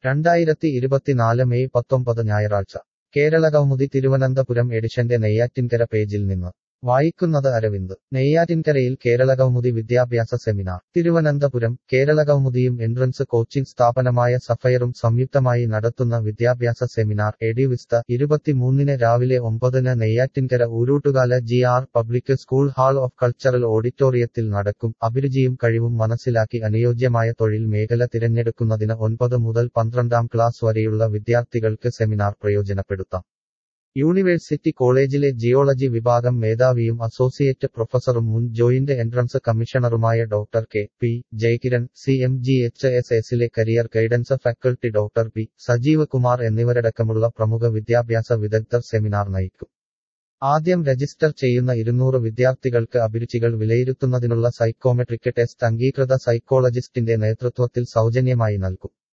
രണ്ടായിരത്തി ഇരുപത്തിനാല് മെയ് പത്തൊമ്പത് ഞായറാഴ്ച കേരളകൗമുദി തിരുവനന്തപുരം എഡിഷന്റെ നെയ്യാറ്റിൻകര പേജിൽ നിന്ന് വായിക്കുന്നത് അരവിന്ദ് നെയ്യാറ്റിൻകരയിൽ കേരളകൗമുദി വിദ്യാഭ്യാസ സെമിനാർ തിരുവനന്തപുരം കേരളകൗമുദിയും എൻട്രൻസ് കോച്ചിംഗ് സ്ഥാപനമായ സഫയറും സംയുക്തമായി നടത്തുന്ന വിദ്യാഭ്യാസ സെമിനാർ എഡിവിസ്ത ഇരുപത്തിമൂന്നിന് രാവിലെ ഒമ്പതിന് Neyyattinkara Oorootukala G R public school hall of cultural ഓഡിറ്റോറിയത്തിൽ നടക്കും അഭിരുചിയും കഴിവും മനസ്സിലാക്കി അനുയോജ്യമായ തൊഴിൽ മേഖല തിരഞ്ഞെടുക്കുന്നതിന് ഒൻപത് മുതൽ പന്ത്രണ്ടാം ക്ലാസ് വരെയുള്ള വിദ്യാർത്ഥികൾക്ക് സെമിനാർ പ്രയോജനപ്പെടുത്താം യൂണിവേഴ്സിറ്റി കോളേജിലെ ജിയോളജി വിഭാഗം മേധാവിയും അസോസിയേറ്റ് പ്രൊഫസറും മുൻ ജോയിന്റ് എൻട്രൻസ് കമ്മീഷണറുമായ doctor K P Jayakiran C M G H S എസിലെ career guidance faculty doctor P Sajeev Kumar എന്നിവരടക്കമുള്ള പ്രമുഖ വിദ്യാഭ്യാസ വിദഗ്ധർ സെമിനാർ നയിക്കും ആദ്യം രജിസ്റ്റർ ചെയ്യുന്ന ഇരുന്നൂറ് വിദ്യാർത്ഥികൾക്ക് അഭിരുചികൾ വിലയിരുത്തുന്നതിനുള്ള സൈക്കോമെട്രിക് ടെസ്റ്റ് അംഗീകൃത സൈക്കോളജിസ്റ്റിന്റെ നേതൃത്വത്തിൽ സൗജന്യമായി നൽകും